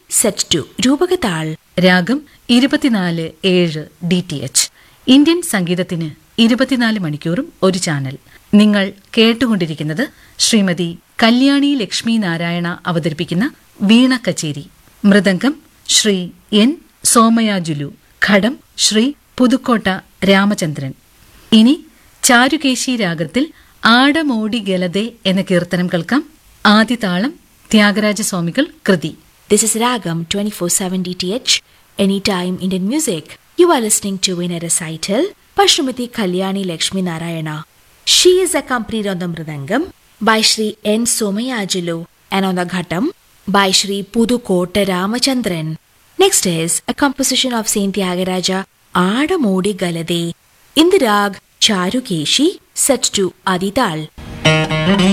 Set to രൂപകതാൾ രാഗം ഇരുപത്തിനാല് ഏഴ് ഡി ടി എച്ച് ഇന്ത്യൻ സംഗീതത്തിന് ഇരുപത്തിനാല് മണിക്കൂറും ഒരു ചാനൽ നിങ്ങൾ കേട്ടുകൊണ്ടിരിക്കുന്നത് ശ്രീമതി കല്യാണി ലക്ഷ്മി നാരായണ അവതരിപ്പിക്കുന്ന വീണ കച്ചേരി മൃദംഗം ശ്രീ എൻ സോമയാജുലു ഘടം ശ്രീ പുതുക്കോട്ട രാമചന്ദ്രൻ ഇനി ചാരുകേശി രാഗത്തിൽ ആടമോടി ഗലതെ എന്ന കീർത്തനം കേൾക്കാം ആദ്യ താളം ത്യാഗരാജസ്വാമികൾ കൃതി This is Ragam 24/7 DTH, anytime Indian music. You are listening to in a recital Pashumati Kalyani Lakshmi Narayana. She is accompanied on the mridangam by Sri N. Somayajulu and on the ghatam by Sri Pudukota Ramachandran. Next is a composition of Saint Tyagaraja Adamodi Galade in the rag Charukeshi set to Adital.